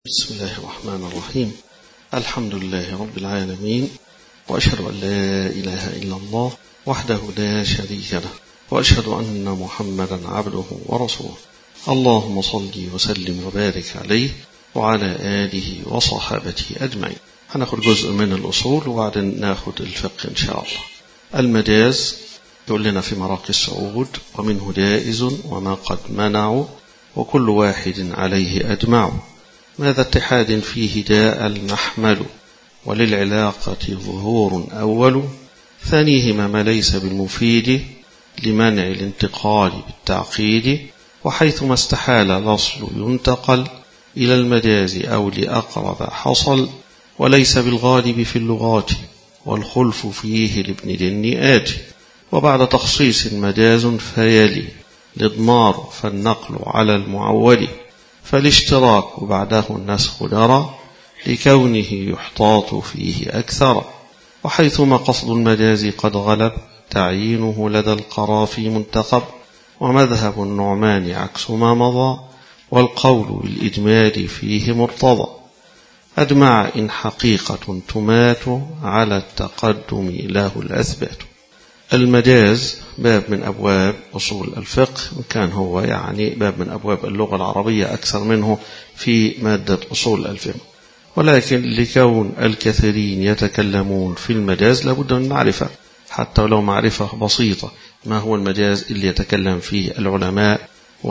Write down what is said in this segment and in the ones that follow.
بسم الله الرحمن الرحيم الحمد لله رب العالمين وأشهد أن لا إله إلا الله وحده لا شريك له وأشهد أن محمدا عبده ورسوله اللهم صل وسلم وبارك عليه وعلى آله وصحابته أجمعين هناخد جزء من الأصول وبعدين ناخد الفقه إن شاء الله المجاز يقول لنا في مراقي السعود ومنه جائز وما قد منعوا وكل واحد عليه أجمع ماذا اتحاد فيه جاء المحمل وللعلاقة ظهور أول ثانيهما ما ليس بالمفيد لمنع الانتقال بالتعقيد وحيثما استحال الأصل ينتقل إلى المجاز أو لأقرب حصل وليس بالغالب في اللغات والخلف فيه لابن دنيئات وبعد تخصيص مجاز فيلي الإضمار فالنقل على المعول فالاشتراك بعده النسخ درى لكونه يحتاط فيه أكثر وحيثما قصد المجاز قد غلب تعيينه لدى القرافي منتخب ومذهب النعمان عكس ما مضى والقول بالإجمال فيه مرتضى أجمع إن حقيقة تمات على التقدم له الأثبات المجاز باب من أبواب أصول الفقه كان هو يعني باب من أبواب اللغة العربية أكثر منه في مادة أصول الفقه ولكن لكون الكثيرين يتكلمون في المجاز لابد من معرفة حتى ولو معرفة بسيطة ما هو المجاز اللي يتكلم فيه العلماء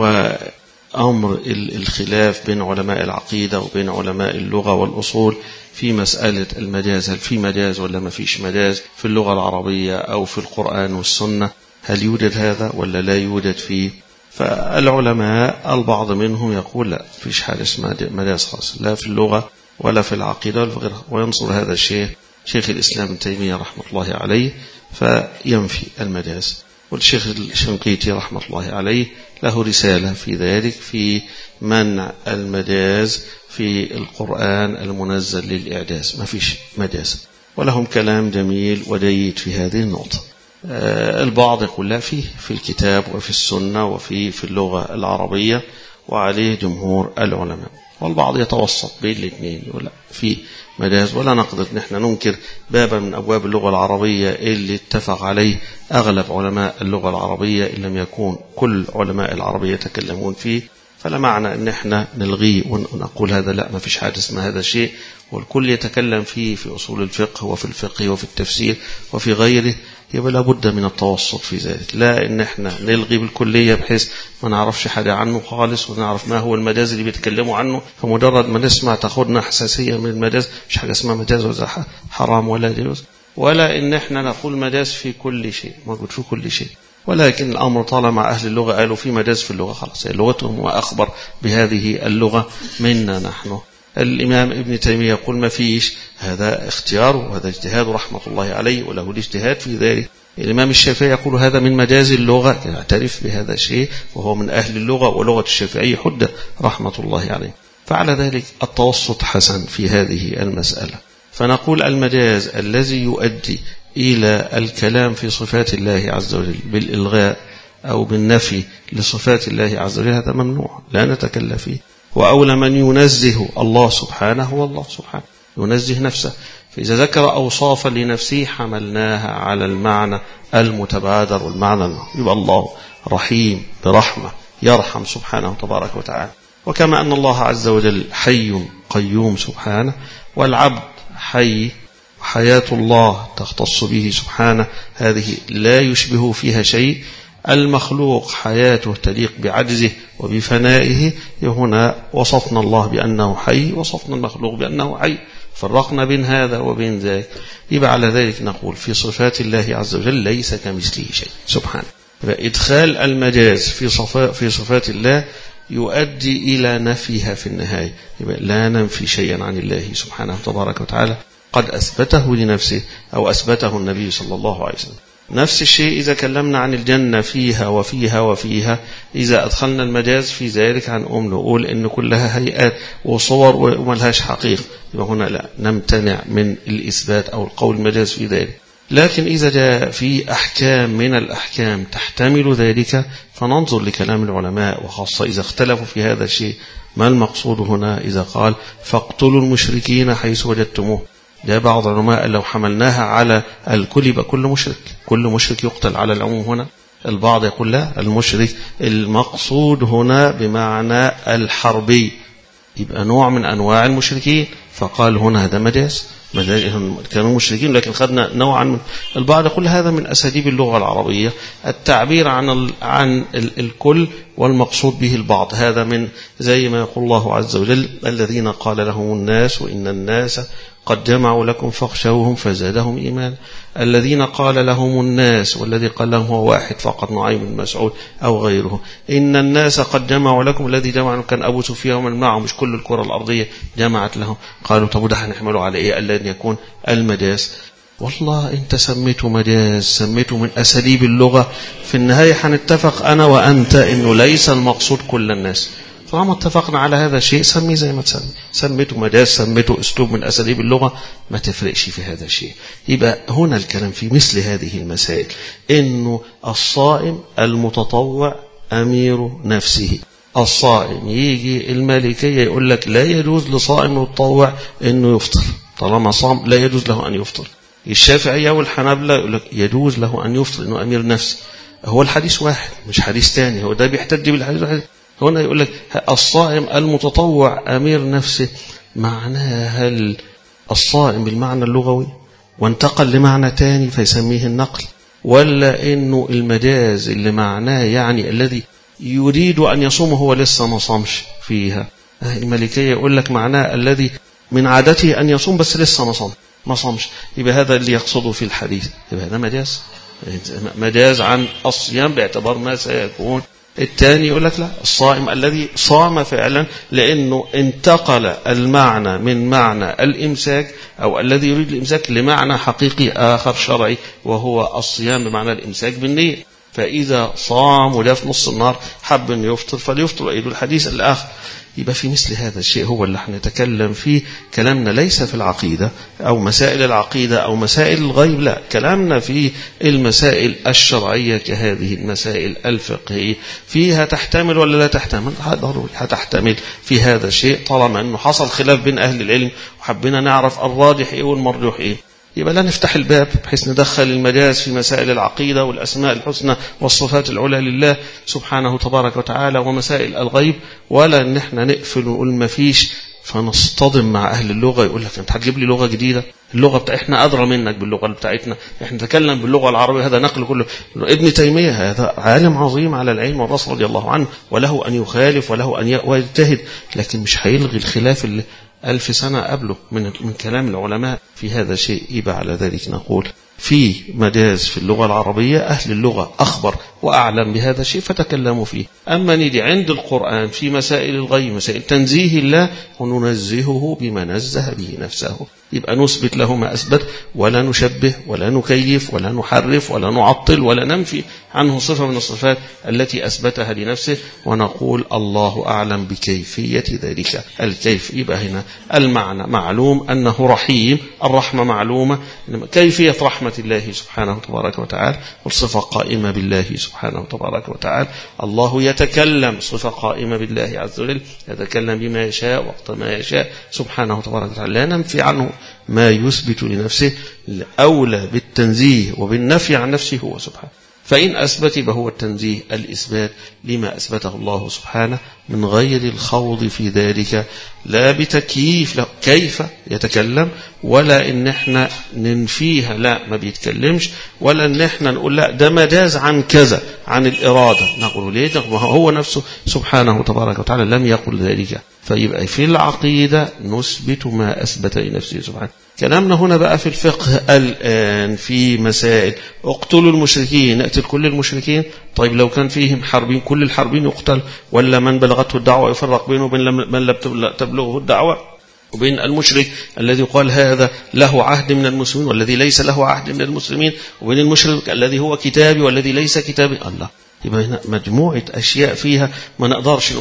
وأمر الخلاف بين علماء العقيدة وبين علماء اللغة والأصول في مسألة المجاز هل في مجاز ولا ما فيش مجاز في اللغة العربية أو في القرآن والسنة هل يوجد هذا ولا لا يوجد فيه فالعلماء البعض منهم يقول لا فيش حاجة اسمها مجاز خاص لا في اللغة ولا في العقيدة ولا في غيرها وينصر هذا الشيخ شيخ الإسلام ابن تيمية رحمة الله عليه فينفي المجاز والشيخ الشنقيطي رحمة الله عليه له رسالة في ذلك في منع المجاز في القرآن المنزل للإعجاز ما فيش مجاز ولهم كلام جميل وجيد في هذه النقطة البعض يقول لا فيه في الكتاب وفي السنة وفي في اللغة العربية وعليه جمهور العلماء والبعض يتوسط بين الاثنين يقول لا في مجاز ولا نقدر نحن ننكر بابا من أبواب اللغة العربية اللي اتفق عليه أغلب علماء اللغة العربية إن لم يكون كل علماء العربية يتكلمون فيه فلا معنى ان احنا نلغيه ونقول هذا لا ما فيش حاجه اسمها هذا شيء والكل يتكلم فيه في اصول الفقه وفي الفقه وفي التفسير وفي غيره يبقى لابد من التوسط في ذلك لا ان احنا نلغي بالكليه بحيث ما نعرفش حاجه عنه خالص ونعرف ما هو المجاز اللي بيتكلموا عنه فمجرد ما نسمع تاخدنا حساسيه من المجاز مش حاجه اسمها مجاز ولا حرام ولا جوز ولا ان احنا نقول مجاز في كل شيء موجود في كل شيء ولكن الأمر طالما أهل اللغة قالوا في مجاز في اللغة خلاص لغتهم وأخبر بهذه اللغة منا نحن الإمام ابن تيمية يقول ما فيش هذا اختيار وهذا اجتهاد رحمة الله عليه وله الاجتهاد في ذلك الإمام الشافعي يقول هذا من مجاز اللغة يعترف بهذا الشيء وهو من أهل اللغة ولغة الشافعي حدة رحمة الله عليه فعلى ذلك التوسط حسن في هذه المسألة فنقول المجاز الذي يؤدي إلى الكلام في صفات الله عز وجل بالإلغاء أو بالنفي لصفات الله عز وجل هذا ممنوع لا نتكلم فيه وأولى من ينزه الله سبحانه هو الله سبحانه ينزه نفسه فإذا ذكر أوصافا لنفسه حملناها على المعنى المتبادر والمعنى يبقى الله رحيم برحمة يرحم سبحانه تبارك وتعالى وكما أن الله عز وجل حي قيوم سبحانه والعبد حي حياة الله تختص به سبحانه هذه لا يشبه فيها شيء المخلوق حياته تليق بعجزه وبفنائه هنا وصفنا الله بأنه حي وصفنا المخلوق بأنه حي فرقنا بين هذا وبين ذاك يبقى على ذلك نقول في صفات الله عز وجل ليس كمثله شيء سبحانه إدخال المجاز في صفات, في صفات الله يؤدي إلى نفيها في النهاية يبقى لا ننفي شيئا عن الله سبحانه تبارك وتعالى قد أثبته لنفسه أو أثبته النبي صلى الله عليه وسلم نفس الشيء إذا كلمنا عن الجنة فيها وفيها وفيها إذا أدخلنا المجاز في ذلك عن أم نقول إن كلها هيئات وصور وملهاش حقيقة يبقى هنا لا نمتنع من الإثبات أو القول المجاز في ذلك لكن إذا جاء في أحكام من الأحكام تحتمل ذلك فننظر لكلام العلماء وخاصة إذا اختلفوا في هذا الشيء ما المقصود هنا إذا قال فاقتلوا المشركين حيث وجدتموه ده بعض العلماء لو حملناها على الكل يبقى كل مشرك كل مشرك يقتل على العموم هنا البعض يقول لا المشرك المقصود هنا بمعنى الحربي يبقى نوع من أنواع المشركين فقال هنا هذا مجاز كانوا مشركين لكن خدنا نوعا من البعض يقول هذا من أساليب اللغة العربية التعبير عن ال عن ال الكل والمقصود به البعض هذا من زي ما يقول الله عز وجل الذين قال لهم الناس وإن الناس قد جمعوا لكم فاخشوهم فزادهم إيمان الذين قال لهم الناس والذي قال لهم هو واحد فقط نعيم بن مسعود أو غيره إن الناس قد جمعوا لكم الذي جمع كان أبو سفيان ومن معه مش كل الكرة الأرضية جمعت لهم قالوا طب وده هنحمله على إيه ألا أن يكون المجاز والله انت سميته مجاز سميته من أساليب اللغة في النهاية هنتفق أنا وأنت أنه ليس المقصود كل الناس طالما اتفقنا على هذا الشيء سميه زي ما تسمي سميته مجاز سميته اسلوب من اساليب اللغه ما تفرقش في هذا الشيء يبقى هنا الكلام في مثل هذه المسائل انه الصائم المتطوع امير نفسه الصائم يجي المالكيه يقول لك لا يجوز لصائم متطوع انه يفطر طالما صام لا يجوز له ان يفطر الشافعيه والحنابلة يقول لك يجوز له ان يفطر انه امير نفسه هو الحديث واحد مش حديث ثاني هو ده بيحتج بالحديث واحد هنا يقول لك الصائم المتطوع أمير نفسه معناه هل الصائم بالمعنى اللغوي وانتقل لمعنى تاني فيسميه النقل ولا انه المجاز اللي معناه يعني الذي يريد ان يصوم هو لسه ما صامش فيها الملكيه يقول لك معناه الذي من عادته ان يصوم بس لسه ما صام ما صامش يبقى هذا اللي يقصده في الحديث يبقى هذا مجاز مجاز عن الصيام باعتبار ما سيكون الثاني يقول لك لا الصائم الذي صام فعلا لأنه انتقل المعنى من معنى الإمساك أو الذي يريد الإمساك لمعنى حقيقي آخر شرعي وهو الصيام بمعنى الإمساك بالنية فإذا صام وده في نص النهار حب أن يفطر فليفطر أيضا الحديث الآخر يبقى في مثل هذا الشيء هو اللي هنتكلم فيه كلامنا ليس في العقيدة أو مسائل العقيدة أو مسائل الغيب لا كلامنا في المسائل الشرعية كهذه المسائل الفقهية فيها تحتمل ولا لا تحتمل ضروري هتحتمل في هذا الشيء طالما أنه حصل خلاف بين أهل العلم وحبينا نعرف الراجح إيه والمرجوح إيه يبقى لا نفتح الباب بحيث ندخل المجاز في مسائل العقيدة والأسماء الحسنى والصفات العلى لله سبحانه تبارك وتعالى ومسائل الغيب ولا ان احنا نقفل ونقول ما فيش فنصطدم مع أهل اللغة يقول لك أنت هتجيب لي لغة جديدة اللغة بتاع احنا أدرى منك باللغة بتاعتنا احنا نتكلم باللغة العربية هذا نقل كله ابن تيمية هذا عالم عظيم على العلم والرسول رضي الله عنه وله أن يخالف وله أن يجتهد لكن مش هيلغي الخلاف اللي ألف سنة قبله من من كلام العلماء في هذا الشيء يبقى على ذلك نقول في مجاز في اللغة العربية أهل اللغة أخبر وأعلم بهذا الشيء فتكلموا فيه أما نيجي عند القرآن في مسائل الغيب مسائل تنزيه الله وننزهه بما نزه به نفسه يبقى نثبت له ما أثبت ولا نشبه ولا نكيف ولا نحرف ولا نعطل ولا ننفي عنه صفة من الصفات التي أثبتها لنفسه ونقول الله أعلم بكيفية ذلك الكيف يبقى هنا المعنى معلوم أنه رحيم الرحمة معلومة كيفية رحمة الله سبحانه تبارك وتعالى والصفة قائمة بالله سبحانه تبارك وتعالى الله يتكلم صفة قائمة بالله عز وجل يتكلم بما يشاء وقت ما يشاء سبحانه تبارك وتعالى لا ننفي عنه ما يثبت لنفسه أولى بالتنزيه وبالنفي عن نفسه هو سبحانه فإن أثبت فهو التنزيه الإثبات لما أثبته الله سبحانه من غير الخوض في ذلك لا بتكييف لا كيف يتكلم ولا إن احنا ننفيها لا ما بيتكلمش ولا إن احنا نقول لا ده مجاز عن كذا عن الإرادة نقول ليه هو نفسه سبحانه تبارك وتعالى لم يقل ذلك فيبقى في العقيدة نثبت ما أثبت لنفسه سبحانه كلامنا هنا بقى في الفقه الآن في مسائل اقتلوا المشركين نقتل كل المشركين طيب لو كان فيهم حربين كل الحربين يقتل ولا من بلغته الدعوة يفرق بينه وبين من لم تبلغه الدعوة وبين المشرك الذي قال هذا له عهد من المسلمين والذي ليس له عهد من المسلمين وبين المشرك الذي هو كتابي والذي ليس كتابي الله يبقى هنا مجموعة أشياء فيها ما نقدرش نقول هنا ما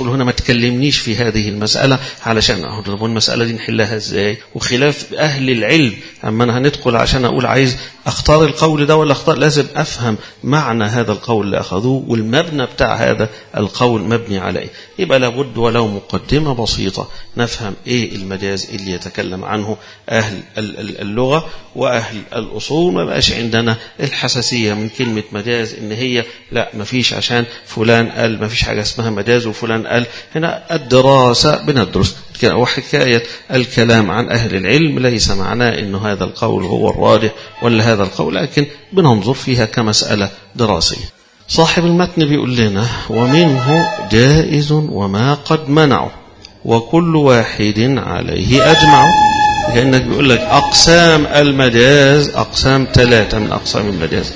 تكلمنيش في هذه المسألة علشان أهو المسألة دي نحلها إزاي وخلاف أهل العلم أما أنا هندخل عشان أقول عايز أختار القول ده ولا أختار لازم أفهم معنى هذا القول اللي أخذوه والمبنى بتاع هذا القول مبني على إيه يبقى لابد ولو مقدمة بسيطة نفهم إيه المجاز اللي يتكلم عنه أهل اللغة وأهل الأصول ما بقاش عندنا الحساسية من كلمة مجاز إن هي لا ما فيش عشان فلان قال ما فيش حاجة اسمها مجاز وفلان قال هنا الدراسة بندرس وحكاية الكلام عن أهل العلم ليس معناه أن هذا القول هو الراجح ولا هذا القول لكن بننظر فيها كمسألة دراسية صاحب المتن بيقول لنا ومنه جائز وما قد منعه وكل واحد عليه أجمع لأنك بيقول لك أقسام المجاز أقسام ثلاثة من أقسام المجاز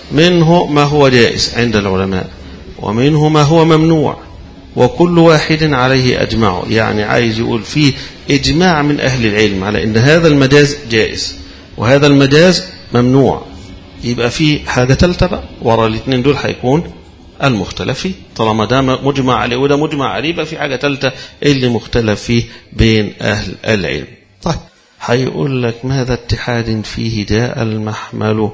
منه ما هو جائز عند العلماء ومنه ما هو ممنوع وكل واحد عليه أجمع يعني عايز يقول فيه إجماع من أهل العلم على أن هذا المجاز جائز وهذا المجاز ممنوع يبقى في حاجة ثالثة بقى ورا الاثنين دول هيكون المختلف فيه طالما ده مجمع عليه وده مجمع عليه يبقى في حاجة ثالثة اللي مختلف فيه بين أهل العلم طيب هيقول لك ماذا اتحاد فيه جاء المحمل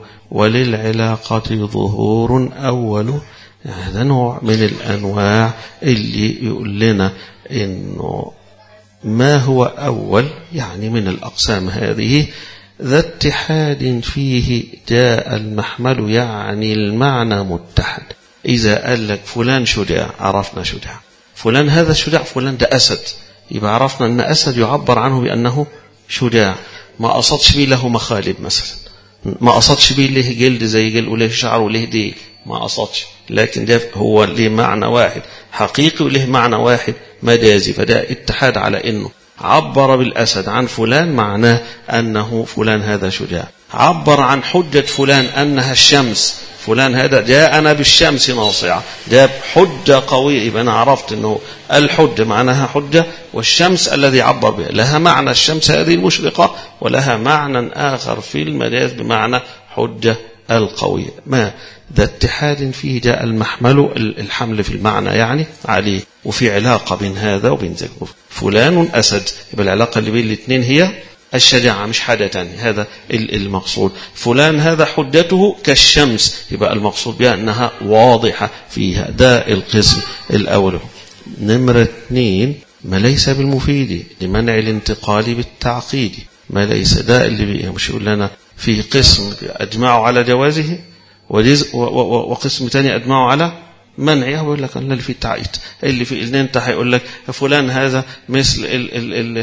وللعلاقة ظهور أول هذا نوع من الأنواع اللي يقول لنا إنه ما هو أول يعني من الأقسام هذه ذا اتحاد فيه جاء المحمل يعني المعنى متحد إذا قال لك فلان شجاع عرفنا شجاع فلان هذا شجاع فلان ده أسد يبقى عرفنا أن أسد يعبر عنه بأنه شجاع ما قصدش بيه له مخالب مثلا ما قصدش بيه له جلد زي جلد وله شعر وله ديل ما قصدش لكن ده هو له معنى واحد حقيقي وله معنى واحد مجازي فده اتحاد على انه عبر بالاسد عن فلان معناه انه فلان هذا شجاع عبر عن حجة فلان انها الشمس فلان هذا جاءنا بالشمس ناصعة جاب حجة قوية يبقى أنا عرفت أنه الحجة معناها حجة والشمس الذي عبر بها لها معنى الشمس هذه المشرقة ولها معنى آخر في المجاز بمعنى حجة القوية ما ذا اتحاد فيه جاء المحمل الحمل في المعنى يعني عليه وفي علاقة بين هذا وبين ذاك فلان أسد يبقى العلاقة اللي بين الاثنين هي الشجاعة مش حاجة تانية هذا المقصود فلان هذا حجته كالشمس يبقى المقصود بها أنها واضحة فيها ده القسم الأول نمرة اثنين ما ليس بالمفيد لمنع الانتقال بالتعقيد ما ليس ده اللي مش يقول لنا في قسم أجمعوا على جوازه وقسم ثاني أجمعوا على منعه يقول لك اللي في التعقيد اللي في اللي انت هيقول لك فلان هذا مثل ال ال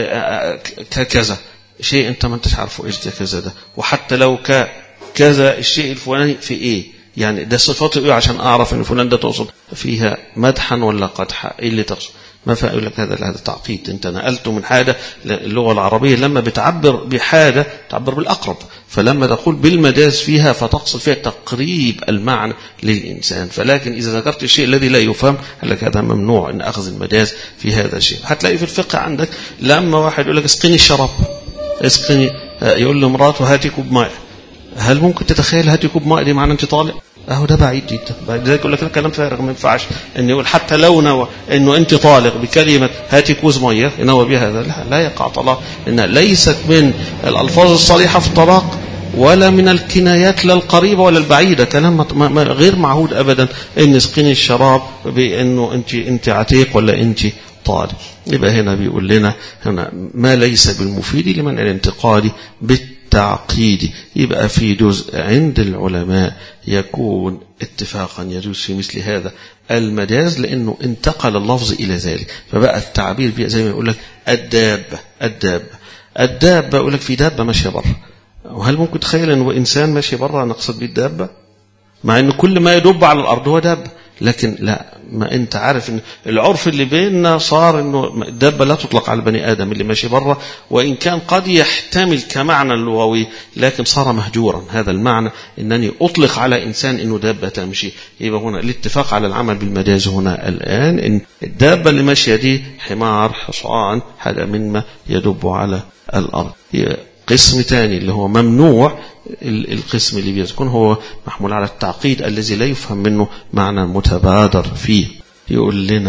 ال كذا شيء انت ما انتش عارفه ايش ده كذا ده وحتى لو كذا الشيء الفلاني في ايه يعني ده صفاته ايه عشان اعرف ان فلان ده تقصد فيها مدحا ولا قدحا ايه اللي تقصد ما فيقول لك هذا هذا تعقيد انت نقلته من حاجه اللغه العربيه لما بتعبر بحاجه تعبر بالاقرب فلما تقول بالمجاز فيها فتقصد فيها تقريب المعنى للانسان فلكن اذا ذكرت الشيء الذي لا يفهم قال لك هذا ممنوع ان اخذ المجاز في هذا الشيء هتلاقي في الفقه عندك لما واحد يقول لك اسقني الشراب اسقني يقول لمراته هاتي كوب ماء هل ممكن تتخيل هاتي كوب ماء دي معنى انت طالق اهو ده بعيد جدا بعد ذلك يقول لك الكلام فارغ ما ينفعش ان يقول حتى لو نوى انه انت طالق بكلمه هاتي كوز ميه ينوى بها هذا لا, لا يقع طلاق انها ليست من الالفاظ الصريحه في الطلاق ولا من الكنايات لا القريبه ولا البعيده كلام غير معهود ابدا ان اسقني الشراب بانه انت انت عتيق ولا انت طالق يبقى هنا بيقول لنا هنا ما ليس بالمفيد لمنع الانتقال بالتالي التعقيد يبقى في جزء عند العلماء يكون اتفاقا يجوز في مثل هذا المجاز لأنه انتقل اللفظ إلى ذلك فبقى التعبير بيه زي ما يقول لك الدابة الدابة الدابة يقول لك في دابة ماشية بره وهل ممكن تخيل أنه إنسان ماشي بره نقصد بيه الدابة مع أن كل ما يدب على الأرض هو دابة لكن لا ما انت عارف ان العرف اللي بيننا صار انه الدابه لا تطلق على البني ادم اللي ماشي بره وان كان قد يحتمل كمعنى لغوي لكن صار مهجورا هذا المعنى انني اطلق على انسان انه دابه تمشي يبقى هنا الاتفاق على العمل بالمجاز هنا الان ان الدابه اللي ماشيه دي حمار حصان حاجه مما يدب على الارض قسم ثاني اللي هو ممنوع القسم اللي بيكون هو محمول على التعقيد الذي لا يفهم منه معنى متبادر فيه يقول لنا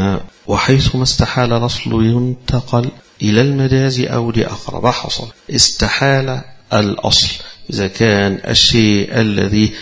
وحيثما استحال الأصل ينتقل إلى المجاز أو لأقرب حصل استحال الأصل إذا كان الشيء الذي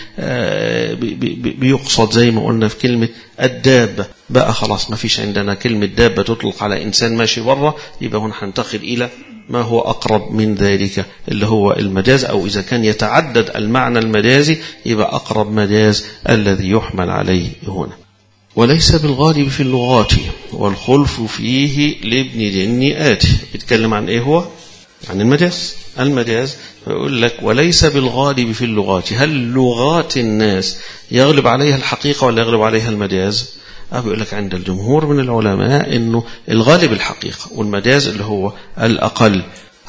بيقصد زي ما قلنا في كلمة الدابة بقى خلاص ما فيش عندنا كلمة دابة تطلق على إنسان ماشي بره يبقى هنا هننتقل إلى ما هو أقرب من ذلك اللي هو المجاز أو إذا كان يتعدد المعنى المجازي يبقى أقرب مجاز الذي يحمل عليه هنا وليس بالغالب في اللغات والخلف فيه لابن جن آتي بيتكلم عن إيه هو عن المجاز المجاز يقول لك وليس بالغالب في اللغات هل لغات الناس يغلب عليها الحقيقة ولا يغلب عليها المجاز أو يقول لك عند الجمهور من العلماء أنه الغالب الحقيقة والمجاز اللي هو الأقل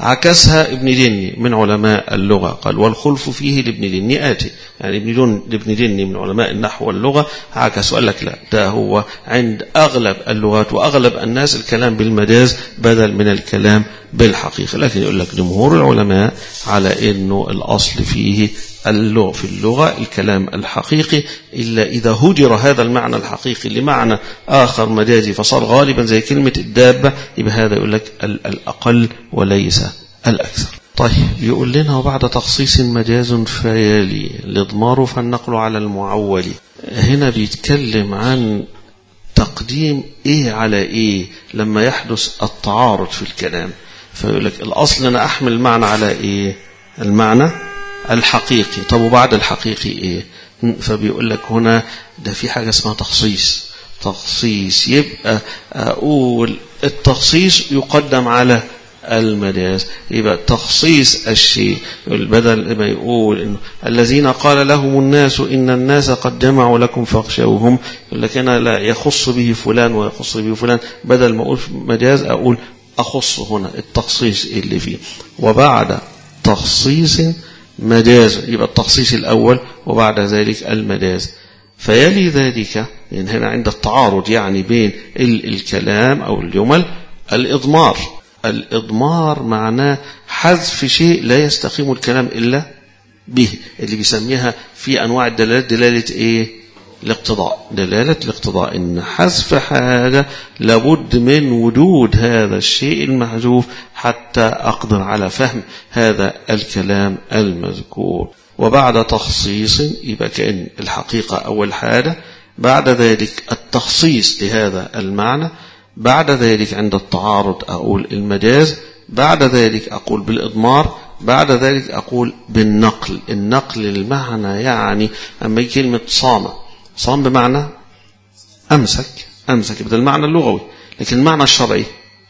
عكسها ابن جني من علماء اللغة قال والخلف فيه لابن جني آتي يعني ابن جن ابن جني من علماء النحو واللغة عكس وقال لك لا ده هو عند أغلب اللغات وأغلب الناس الكلام بالمجاز بدل من الكلام بالحقيقة لكن يقول لك جمهور العلماء على أنه الأصل فيه اللغة في اللغة الكلام الحقيقي إلا إذا هجر هذا المعنى الحقيقي لمعنى آخر مجازي فصار غالبا زي كلمة الدابة يبقى هذا يقول لك الأقل وليس الأكثر طيب يقول لنا وبعد تخصيص مجاز فيالي الإضمار فالنقل على المعول هنا بيتكلم عن تقديم إيه على إيه لما يحدث التعارض في الكلام فيقول لك الأصل أنا أحمل معنى على إيه المعنى الحقيقي طب وبعد الحقيقي ايه فبيقول لك هنا ده في حاجة اسمها تخصيص تخصيص يبقى أقول التخصيص يقدم على المجاز يبقى تخصيص الشيء بدل ما يقول إنه الذين قال لهم الناس إن الناس قد جمعوا لكم فاخشوهم يقول لك أنا لا يخص به فلان ويخص به فلان بدل ما أقول مجاز أقول أخص هنا التخصيص اللي فيه وبعد تخصيص مجاز يبقى التخصيص الأول وبعد ذلك المجاز فيلي ذلك لأن هنا عند التعارض يعني بين الكلام أو الجمل الإضمار الإضمار معناه حذف شيء لا يستقيم الكلام إلا به اللي بيسميها في أنواع الدلالات دلالة إيه الاقتضاء دلالة الاقتضاء إن حذف حاجة لابد من وجود هذا الشيء المحذوف حتى أقدر على فهم هذا الكلام المذكور وبعد تخصيص يبقى كأن الحقيقة أول حاجة بعد ذلك التخصيص لهذا المعنى بعد ذلك عند التعارض أقول المجاز بعد ذلك أقول بالإضمار بعد ذلك أقول بالنقل النقل المعنى يعني أما كلمة صامة صام بمعنى أمسك أمسك بدل المعنى اللغوي لكن المعنى الشرعي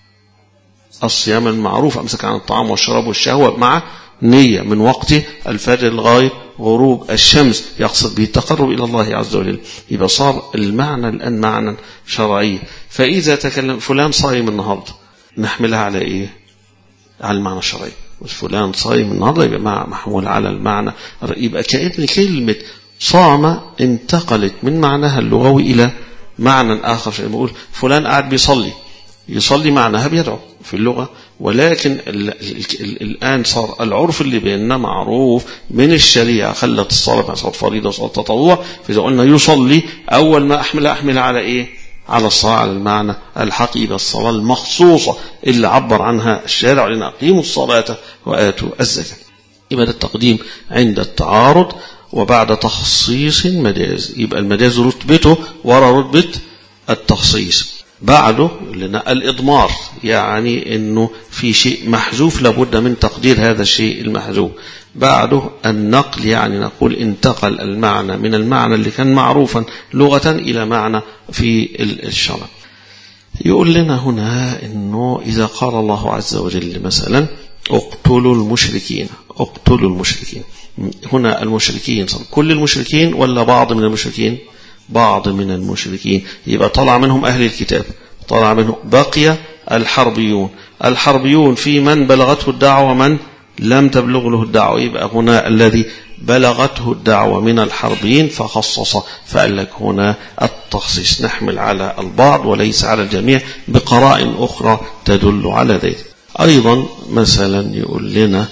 الصيام المعروف أمسك عن الطعام والشراب والشهوة مع نية من وقت الفجر لغاية غروب الشمس يقصد به التقرب إلى الله عز وجل يبقى صار المعنى الآن معنى شرعي فإذا تكلم فلان صايم النهاردة نحملها على إيه على المعنى الشرعي فلان صايم النهاردة يبقى محمول على المعنى يبقى كأن كلمة صام انتقلت من معناها اللغوي إلى معنى آخر شيء بقول فلان قاعد بيصلي يصلي معناها بيدعو في اللغة ولكن ال ال ال الآن صار العرف اللي بيننا معروف من الشريعة خلت الصلاة صلاة فريضة وصلاة تطوع فإذا قلنا يصلي أول ما أحمل أحمل على إيه على الصلاة على المعنى الحقيقة الصلاة المخصوصة اللي عبر عنها الشارع لأن أقيموا الصلاة وآتوا الزكاة يبقى ده التقديم عند التعارض وبعد تخصيص مجاز يبقى المجاز رتبته وراء رتبة التخصيص بعده لنا الإضمار يعني أنه في شيء محذوف لابد من تقدير هذا الشيء المحذوف بعده النقل يعني نقول انتقل المعنى من المعنى اللي كان معروفا لغة إلى معنى في الشرع يقول لنا هنا أنه إذا قال الله عز وجل مثلا اقتلوا المشركين اقتلوا المشركين هنا المشركين كل المشركين ولا بعض من المشركين بعض من المشركين يبقى طلع منهم أهل الكتاب طلع منهم بقي الحربيون الحربيون في من بلغته الدعوة ومن لم تبلغ له الدعوة يبقى هنا الذي بلغته الدعوة من الحربيين فخصص فقال لك هنا التخصيص نحمل على البعض وليس على الجميع بقراء أخرى تدل على ذلك أيضا مثلا يقول لنا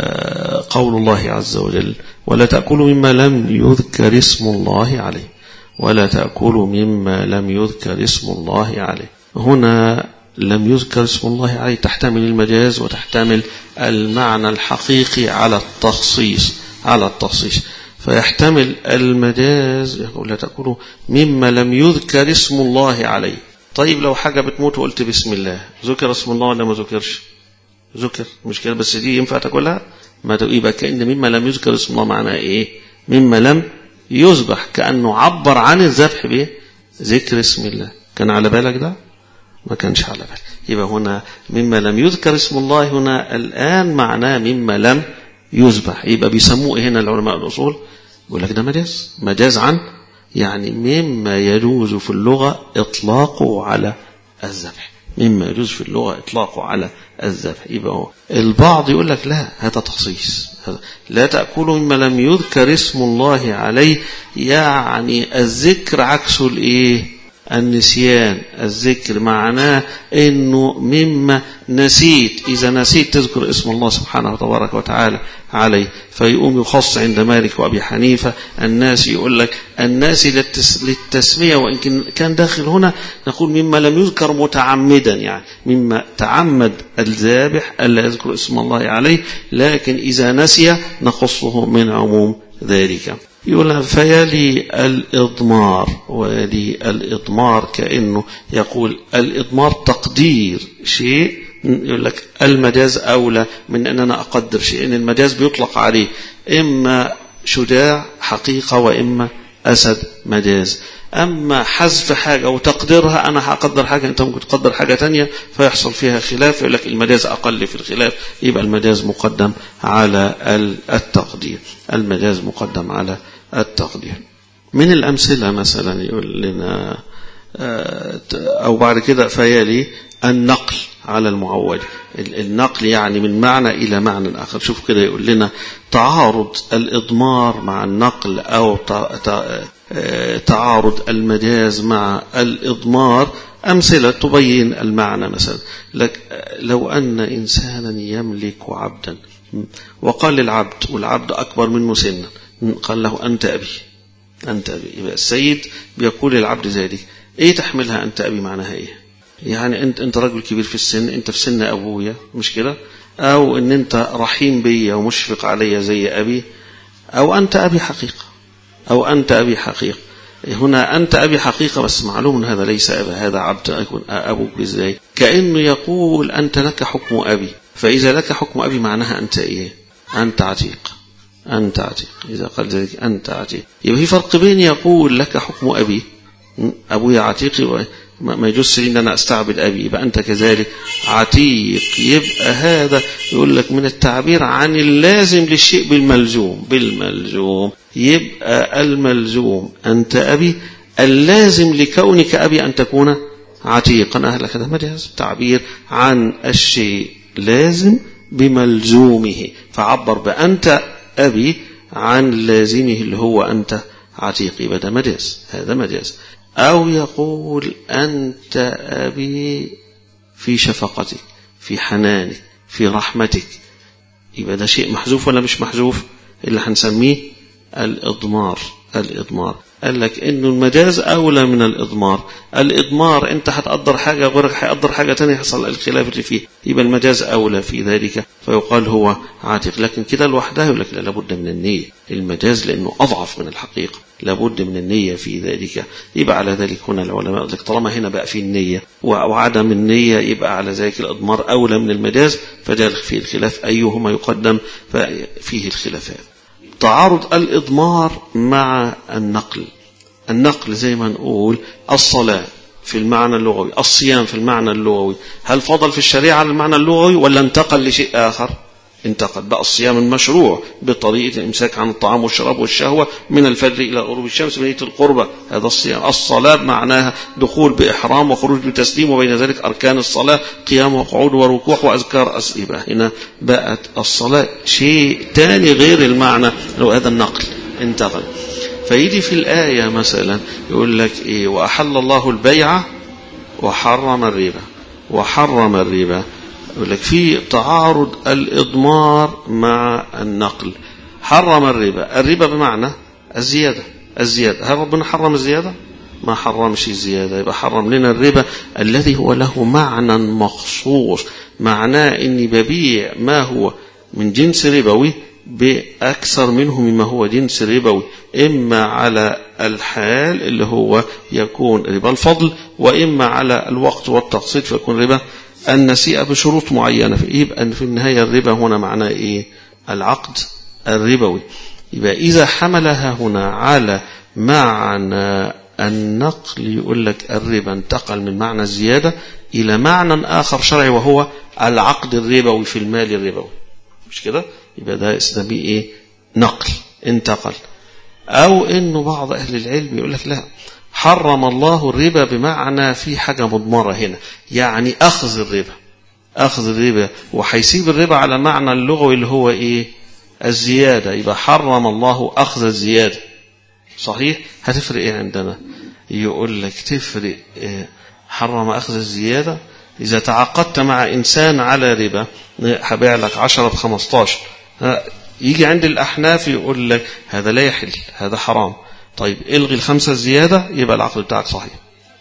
قول الله عز وجل ولا تأكلوا مما لم يذكر اسم الله عليه ولا تأكلوا مما لم يذكر اسم الله عليه هنا لم يذكر اسم الله عليه تحتمل المجاز وتحتمل المعنى الحقيقي على التخصيص على التخصيص فيحتمل المجاز يقول لا تأكلوا مما لم يذكر اسم الله عليه طيب لو حاجة بتموت وقلت بسم الله ذكر اسم الله ولا ما ذكرش ذكر مش كده بس دي ينفع تاكلها ما يبقى كأن مما لم يذكر اسم الله معناه ايه مما لم يذبح كأنه عبر عن الذبح بايه ذكر اسم الله كان على بالك ده ما كانش على بالك يبقى هنا مما لم يذكر اسم الله هنا الآن معناه مما لم يذبح يبقى بيسموه هنا العلماء الأصول يقول لك ده مجاز مجاز عن يعني مما يجوز في اللغة إطلاقه على الذبح مما يجوز في اللغة إطلاقه على الذبح يبقى هو البعض يقول لك لا هذا تخصيص لا تأكلوا مما لم يذكر اسم الله عليه يعني الذكر عكسه الإيه النسيان الذكر معناه انه مما نسيت اذا نسيت تذكر اسم الله سبحانه تبارك وتعالى عليه فيقوم يخص عند مالك وابي حنيفه الناس يقول لك الناس للتسميه وان كان داخل هنا نقول مما لم يذكر متعمدا يعني مما تعمد الذابح الا يذكر اسم الله عليه لكن اذا نسي نخصه من عموم ذلك يقول فيلي الإضمار ويلي الإضمار كأنه يقول الإضمار تقدير شيء يقول لك المجاز أولى من أن أنا أقدر شيء إن المجاز بيطلق عليه إما شجاع حقيقة وإما أسد مجاز أما حذف حاجة وتقديرها أنا هقدر حاجة أنت ممكن تقدر حاجة تانية فيحصل فيها خلاف يقول لك المجاز أقل في الخلاف يبقى المجاز مقدم على التقدير المجاز مقدم على التقدير من الأمثلة مثلا يقول لنا أو بعد كده فيالي النقل على المعود النقل يعني من معنى إلى معنى آخر شوف كده يقول لنا تعارض الإضمار مع النقل أو تعارض المجاز مع الإضمار أمثلة تبين المعنى مثلا لك لو أن إنسانا يملك عبدا وقال للعبد والعبد أكبر منه سنا قال له أنت أبي أنت أبي يبقى السيد بيقول للعبد ذلك إيه تحملها أنت أبي معناها إيه يعني أنت أنت رجل كبير في السن أنت في سن أبويا مش كده أو أن أنت رحيم بي ومشفق علي زي أبي أو أنت أبي حقيقة أو أنت أبي حقيقة هنا أنت أبي حقيقة بس معلوم هذا ليس أبا هذا عبد أكون أبوك إزاي كأنه يقول أنت لك حكم أبي فإذا لك حكم أبي معناها أنت إيه أنت عتيق أنت عتيق إذا قال ذلك أنت عتيق يبقى في فرق بين يقول لك حكم أبي أبويا عتيقي ما يجوز لي ان انا استعبد ابي يبقى انت كذلك عتيق يبقى هذا يقول لك من التعبير عن اللازم للشيء بالملزوم بالملزوم يبقى الملزوم انت ابي اللازم لكونك ابي ان تكون عتيقا اهلك هذا مجاز تعبير عن الشيء لازم بملزومه فعبر بانت ابي عن لازمه اللي هو انت عتيق يبقى ده مجاز هذا مجاز أو يقول أنت أبي في شفقتك في حنانك في رحمتك يبقى ده شيء محذوف ولا مش محذوف اللي هنسميه الإضمار الإضمار قال لك انه المجاز اولى من الاضمار الاضمار انت هتقدر حاجه غيرك هيقدر حاجه ثانيه يحصل الخلاف اللي فيه يبقى المجاز اولى في ذلك فيقال هو عاتق لكن كده لوحدها يقول لك لا لابد من النيه المجاز لانه اضعف من الحقيقه لابد من النيه في ذلك يبقى على ذلك هنا العلماء لك طالما هنا بقى في النيه وعدم النيه يبقى على ذلك الاضمار اولى من المجاز فده فيه الخلاف ايهما يقدم ففيه الخلافات تعارض الإضمار مع النقل النقل زي ما نقول الصلاة في المعنى اللغوي الصيام في المعنى اللغوي هل فضل في الشريعة على المعنى اللغوي ولا انتقل لشيء آخر انتقل بقى الصيام المشروع بطريقة الإمساك عن الطعام والشراب والشهوة من الفجر إلى غروب الشمس بنية القربة هذا الصيام الصلاة معناها دخول بإحرام وخروج بتسليم وبين ذلك أركان الصلاة قيام وقعود وركوع وأذكار يبقى هنا بقت الصلاة شيء تاني غير المعنى لو هذا النقل انتقل فيجي في الآية مثلا يقول لك إيه وأحل الله البيع وحرم الربا وحرم الربا يقول لك في تعارض الإضمار مع النقل حرم الربا الربا بمعنى الزيادة الزيادة هل ربنا حرم الزيادة ما حرمش الزيادة يبقى حرم لنا الربا الذي هو له معنى مخصوص معناه اني ببيع ما هو من جنس ربوي بأكثر منه مما هو جنس ربوي إما على الحال اللي هو يكون ربا الفضل وإما على الوقت والتقسيط فيكون ربا النسيئة بشروط معينة يبقى في النهاية الربا هنا معناه إيه العقد الربوي يبقى إذا حملها هنا على معنى النقل يقول لك الربا انتقل من معنى الزيادة إلى معنى آخر شرعي وهو العقد الربوي في المال الربوي مش كده يبقى ده اسمه ايه نقل انتقل او انه بعض اهل العلم يقول لك لا حرم الله الربا بمعنى في حاجة مضمرة هنا يعني اخذ الربا اخذ الربا وهيسيب الربا على معنى اللغوي اللي هو ايه الزيادة يبقى حرم الله اخذ الزيادة صحيح هتفرق ايه عندنا يقول لك تفرق إيه حرم اخذ الزيادة إذا تعاقدت مع إنسان على ربا هبيع لك 10 ب 15 يجي عند الأحناف يقول لك هذا لا يحل هذا حرام طيب الغي الخمسة الزيادة يبقى العقد بتاعك صحيح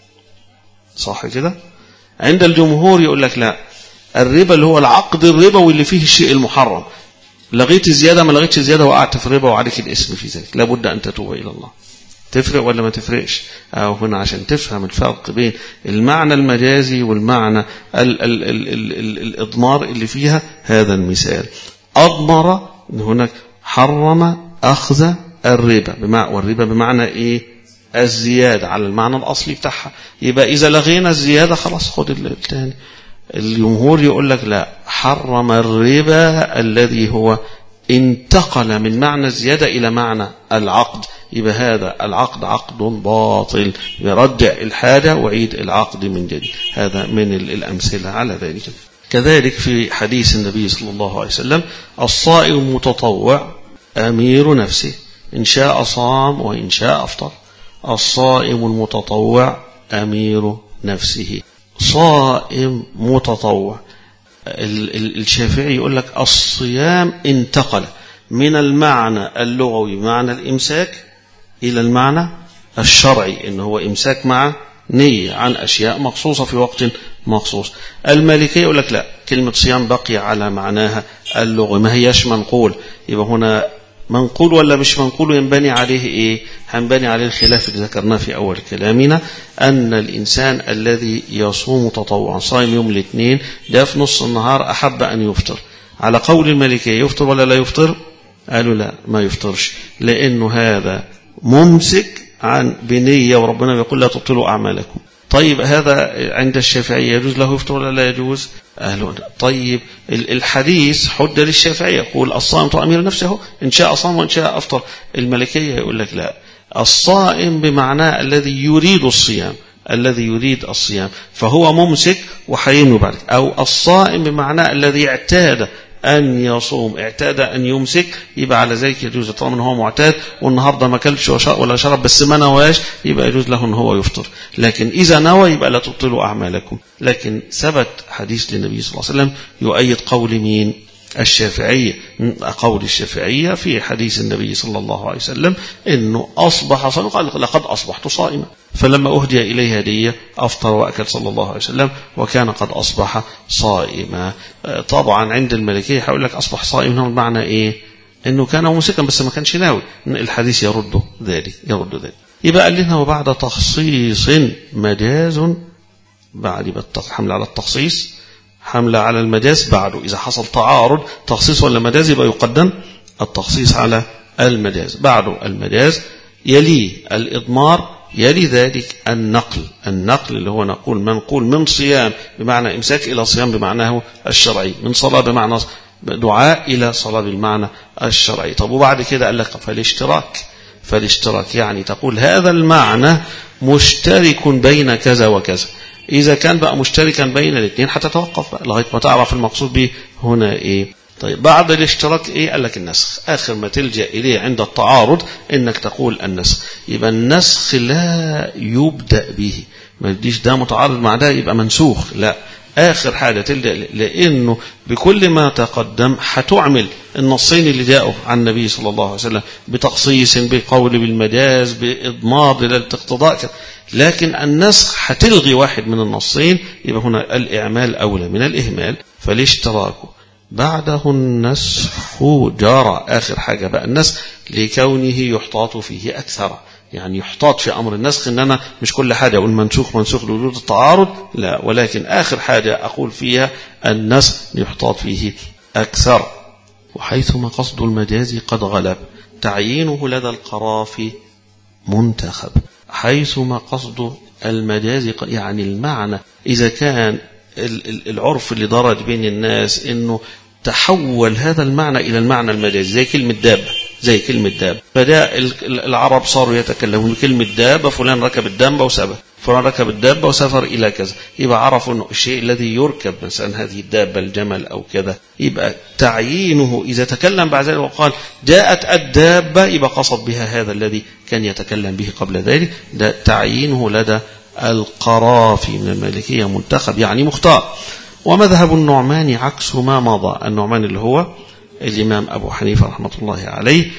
صح كده عند الجمهور يقول لك لا الربا اللي هو العقد الربوي اللي فيه الشيء المحرم لغيت الزيادة ما لغيتش الزيادة وقعت في الربا وعليك الاسم في ذلك لابد أن تتوب إلى الله تفرق ولا ما تفرقش أو هنا عشان تفهم الفرق بين المعنى المجازي والمعنى ال ال ال ال ال الإضمار اللي فيها هذا المثال أضمر هناك حرم أخذ الربا بمعنى والربا بمعنى إيه الزيادة على المعنى الأصلي بتاعها يبقى إذا لغينا الزيادة خلاص خد الثاني الجمهور يقول لك لا حرم الربا الذي هو انتقل من معنى الزيادة إلى معنى العقد يبقى هذا العقد عقد باطل يرجع الحاجة وعيد العقد من جديد هذا من الأمثلة على ذلك كذلك في حديث النبي صلى الله عليه وسلم الصائم المتطوع أمير نفسه إن شاء صام وإن شاء أفطر الصائم المتطوع أمير نفسه صائم متطوع الشافعي يقول لك الصيام انتقل من المعنى اللغوي معنى الإمساك إلى المعنى الشرعي إن هو إمساك مع نية عن أشياء مخصوصة في وقت مخصوص المالكية يقول لك لا كلمة صيام بقي على معناها اللغوي ما هيش منقول يبقى هنا منقول ولا مش منقول ينبني عليه ايه هنبني عليه الخلاف اللي ذكرناه في اول كلامنا ان الانسان الذي يصوم تطوعا صايم يوم الاثنين ده في نص النهار احب ان يفطر على قول المالكيه يفطر ولا لا يفطر قالوا لا ما يفطرش لانه هذا ممسك عن بنيه وربنا بيقول لا تبطلوا اعمالكم طيب هذا عند الشافعية يجوز له يفطر ولا لا يجوز أهل طيب الحديث حد للشافعية يقول الصائم أمير نفسه إن شاء صام وإن شاء أفطر الملكية يقول لك لا الصائم بمعناه الذي يريد الصيام الذي يريد الصيام فهو ممسك وحينه بعد أو الصائم بمعناه الذي اعتاد أن يصوم اعتاد أن يمسك يبقى على ذلك يجوز طالما هو معتاد والنهاردة ما اكلش ولا شرب بس ما نواش يبقى يجوز له أن هو يفطر لكن إذا نوى يبقى لا تبطلوا أعمالكم لكن ثبت حديث للنبي صلى الله عليه وسلم يؤيد قول مين الشافعية قول الشافعية في حديث النبي صلى الله عليه وسلم أنه أصبح صائما قال لقد أصبحت صائما فلما أهدي إليه هدية أفطر وأكل صلى الله عليه وسلم وكان قد أصبح صائما طبعا عند الملكية هقول لك أصبح صائما هو المعنى إيه أنه كان ممسكا بس ما كانش ناوي الحديث يرد ذلك يرد ذلك يبقى قال لنا وبعد تخصيص مجاز بعد يبقى حمل على التخصيص حملة على المجاز بعده إذا حصل تعارض تخصيص ولا مجاز يبقى يقدم التخصيص على المجاز بعده المجاز يليه الإضمار يلي ذلك النقل النقل اللي هو نقول منقول من صيام بمعنى إمساك إلى صيام بمعناه الشرعي من صلاة بمعنى دعاء إلى صلاة بالمعنى الشرعي طب وبعد كده قال لك فالاشتراك فالاشتراك يعني تقول هذا المعنى مشترك بين كذا وكذا إذا كان بقى مشتركا بين الاثنين هتتوقف بقى لغاية ما تعرف المقصود به هنا إيه طيب بعد الاشتراك إيه قال لك النسخ آخر ما تلجأ إليه عند التعارض إنك تقول النسخ يبقى النسخ لا يبدأ به ما يديش ده متعارض مع ده يبقى منسوخ لا آخر حاجة تلجأ لأنه بكل ما تقدم هتعمل النصين اللي جاءوا عن النبي صلى الله عليه وسلم بتخصيص بقول بالمجاز بإضمار للاقتضاء لكن النسخ هتلغي واحد من النصين يبقى هنا الإعمال أولى من الإهمال فالاشتراك بعده النسخ جرى آخر حاجة بقى النسخ لكونه يحتاط فيه أكثر يعني يحتاط في أمر النسخ إن أنا مش كل حاجة أقول منسوخ منسوخ لوجود التعارض لا ولكن آخر حاجة أقول فيها النسخ يحتاط فيه أكثر وحيثما قصد المجاز قد غلب تعيينه لدى القرافي منتخب حيثما قصد المجاز يعني المعنى إذا كان العرف اللي درج بين الناس انه تحول هذا المعنى الى المعنى المجازي زي كلمه دابه زي كلمه دابه فده العرب صاروا يتكلمون بكلمه دابه فلان ركب الدابه وسبه فلان ركب الدابه وسافر الى كذا يبقى عرفوا انه الشيء الذي يركب مثلا هذه الدابه الجمل او كذا يبقى تعيينه اذا تكلم بعد ذلك وقال جاءت الدابه يبقى قصد بها هذا الذي كان يتكلم به قبل ذلك ده تعيينه لدى القرافي من المالكية منتخب يعني مختار ومذهب النعمان عكس ما مضى النعمان اللي هو الإمام أبو حنيفة رحمة الله عليه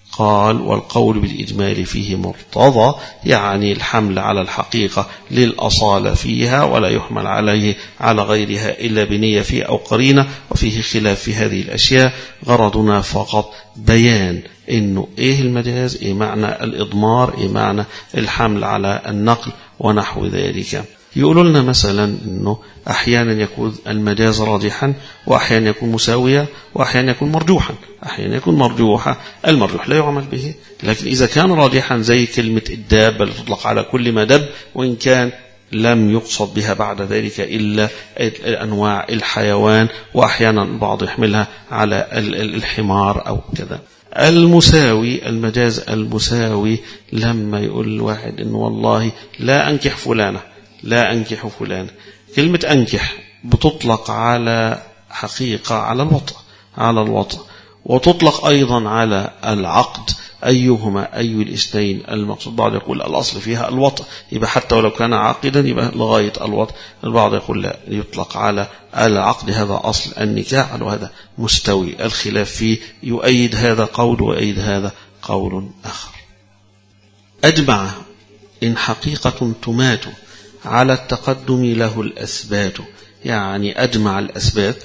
قال والقول بالإجمال فيه مرتضى يعني الحمل على الحقيقة للأصالة فيها ولا يحمل عليه على غيرها إلا بنية فيه أو قرينة وفيه خلاف في هذه الأشياء غرضنا فقط بيان إنه إيه المجاز إيه معنى الإضمار إيه معنى الحمل على النقل ونحو ذلك يقولوا لنا مثلا أنه أحيانا يكون المجاز راجحا وأحيانا يكون مساويا وأحيانا يكون مرجوحا أحيانا يكون مرجوحا المرجوح لا يعمل به لكن إذا كان راجحا زي كلمة الدابة اللي تطلق على كل ما دب وإن كان لم يقصد بها بعد ذلك إلا أنواع الحيوان وأحيانا البعض يحملها على الحمار أو كذا المساوي المجاز المساوي لما يقول الواحد إن والله لا أنكح فلانة لا أنكح فلانة كلمة أنكح بتطلق على حقيقة على الوطأ على الوطأ وتطلق أيضا على العقد أيهما أي الاثنين المقصود بعض يقول الأصل فيها الوطء يبقى حتى ولو كان عاقدا يبقى لغاية الوطء البعض يقول لا يطلق على العقد هذا أصل النكاح وهذا مستوي الخلاف فيه يؤيد هذا قول ويؤيد هذا قول آخر أجمع إن حقيقة تمات على التقدم له الأسبات يعني أجمع الأسبات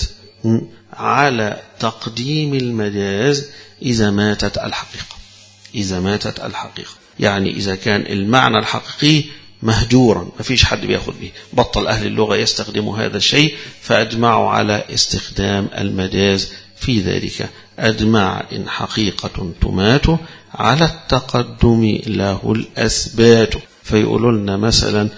على تقديم المجاز إذا ماتت الحقيقة إذا ماتت الحقيقة يعني إذا كان المعنى الحقيقي مهجورا ما فيش حد بياخد به بطل أهل اللغة يستخدموا هذا الشيء فأجمعوا على استخدام المجاز في ذلك أجمع إن حقيقة تمات على التقدم له الأسبات فيقولوا لنا مثلا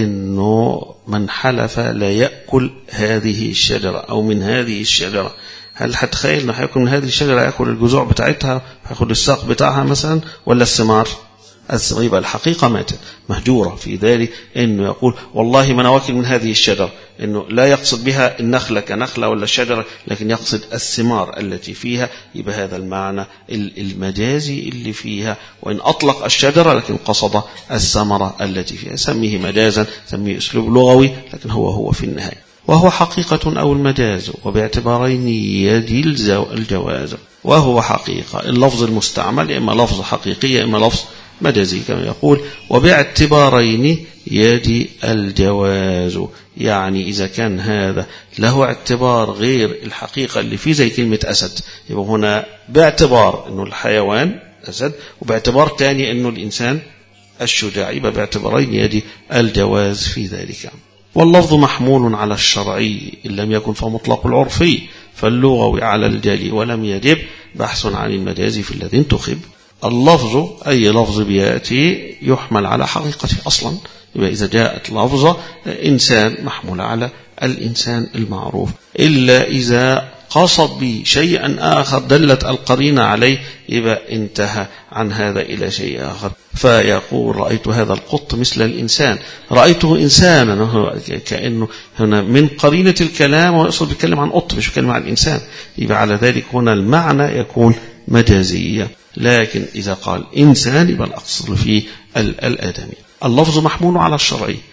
إنه من حلف لا يأكل هذه الشجرة أو من هذه الشجرة هل هتخيل انه هياكل من هذه الشجره ياكل الجذوع بتاعتها هياخد الساق بتاعها مثلا ولا الثمار يبقى الحقيقة ماتت مهجورة في ذلك أنه يقول والله ما أنا واكل من هذه الشجرة أنه لا يقصد بها النخلة كنخلة ولا الشجرة لكن يقصد الثمار التي فيها يبقى هذا المعنى المجازي اللي فيها وإن أطلق الشجرة لكن قصد الثمرة التي فيها سميه مجازا سميه أسلوب لغوي لكن هو هو في النهاية وهو حقيقة أو المجاز وباعتبارين يدي الجواز وهو حقيقة اللفظ المستعمل إما لفظ حقيقي إما لفظ مجازي كما يقول وباعتبارين يدي الجواز يعني إذا كان هذا له اعتبار غير الحقيقة اللي فيه زي كلمة أسد يبقى هنا باعتبار أنه الحيوان أسد وباعتبار ثاني أنه الإنسان الشجاع يبقى باعتبارين يدي الجواز في ذلك واللفظ محمول على الشرعي إن لم يكن فمطلق العرفي فاللغوي على الجلي ولم يجب بحث عن المجاز في الذي انتخب اللفظ أي لفظ بيأتي يحمل على حقيقته أصلا يبقى إذا جاءت لفظة إنسان محمول على الإنسان المعروف إلا إذا قصد به شيئا آخر دلت القرينة عليه يبقى انتهى عن هذا إلى شيء آخر فيقول رأيت هذا القط مثل الإنسان رأيته إنسانا كأنه هنا من قرينة الكلام ويقصد بيتكلم عن قط مش بيتكلم عن إنسان يبقى على ذلك هنا المعنى يكون مجازية لكن إذا قال إنسان يبقى الأصل فيه الآدمي اللفظ محمول على الشرعي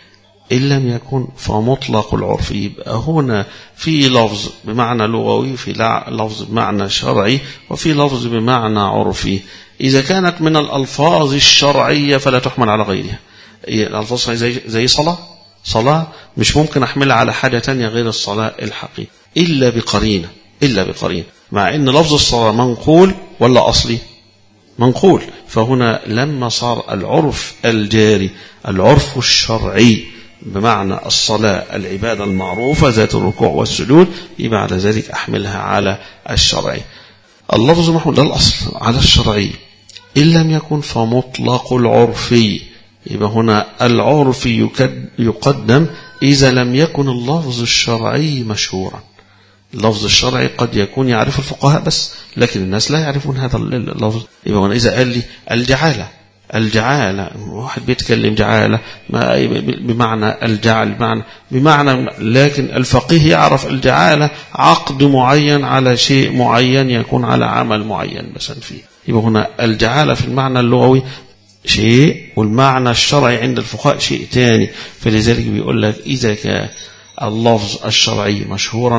إن لم يكن فمطلق العرف يبقى هنا في لفظ بمعنى لغوي في لفظ بمعنى شرعي وفي لفظ بمعنى عرفي إذا كانت من الألفاظ الشرعية فلا تحمل على غيرها الألفاظ زي, زي صلاة صلاة مش ممكن أحملها على حاجة تانية غير الصلاة الحقيقية إلا بقرينة إلا بقرينة مع أن لفظ الصلاة منقول ولا أصلي منقول فهنا لما صار العرف الجاري العرف الشرعي بمعنى الصلاة العبادة المعروفة ذات الركوع والسجود يبقى على ذلك أحملها على الشرعي اللفظ محمول ده الأصل على الشرعي إن لم يكن فمطلق العرفي يبقى هنا العرف يقدم إذا لم يكن اللفظ الشرعي مشهورا اللفظ الشرعي قد يكون يعرف الفقهاء بس لكن الناس لا يعرفون هذا اللفظ يبقى هنا إذا قال لي الجعالة الجعالة واحد بيتكلم جعالة ما بمعنى الجعل بمعنى بمعنى لكن الفقيه يعرف الجعالة عقد معين على شيء معين يكون على عمل معين مثلا فيه يبقى هنا الجعالة في المعنى اللغوي شيء والمعنى الشرعي عند الفقهاء شيء ثاني فلذلك بيقول لك إذا كان اللفظ الشرعي مشهورا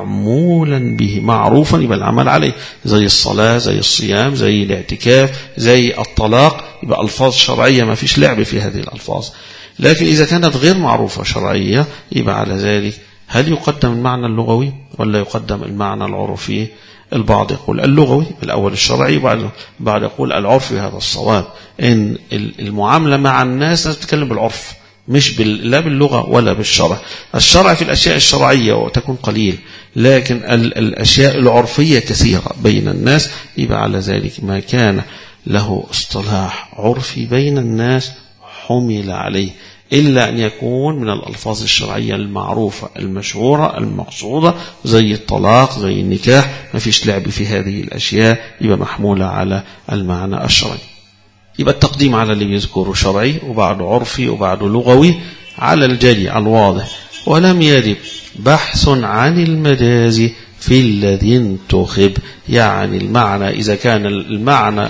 معمولا به معروفا يبقى العمل عليه زي الصلاة زي الصيام زي الاعتكاف زي الطلاق يبقى ألفاظ شرعية ما فيش لعب في هذه الألفاظ لكن إذا كانت غير معروفة شرعية يبقى على ذلك هل يقدم المعنى اللغوي ولا يقدم المعنى العرفي البعض يقول اللغوي الأول الشرعي وبعد بعد يقول العرفي هذا الصواب إن المعاملة مع الناس تتكلم بالعرف مش بال... لا باللغة ولا بالشرع الشرع في الأشياء الشرعية وتكون قليل لكن ال... الأشياء العرفية كثيرة بين الناس يبقى على ذلك ما كان له اصطلاح عرفي بين الناس حمل عليه إلا أن يكون من الألفاظ الشرعية المعروفة المشهورة المقصودة زي الطلاق زي النكاح ما فيش لعب في هذه الأشياء يبقى محمولة على المعنى الشرعي يبقى التقديم على اللي بيذكره شرعي وبعده عرفي وبعده لغوي على الجلي الواضح ولم يرد بحث عن المجاز في الذي انتخب يعني المعنى إذا كان المعنى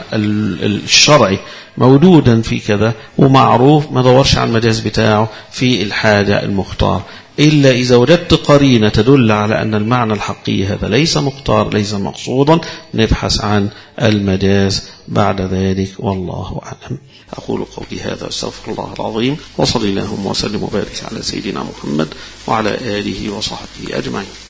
الشرعي موجودا في كذا ومعروف ما دورش على المجاز بتاعه في الحاجة المختار إلا إذا وجدت قرينة تدل على أن المعنى الحقيقي هذا ليس مختار ليس مقصودا نبحث عن المجاز بعد ذلك والله أعلم أقول قولي هذا استغفر الله العظيم وصلي اللهم وسلم وبارك على سيدنا محمد وعلى آله وصحبه أجمعين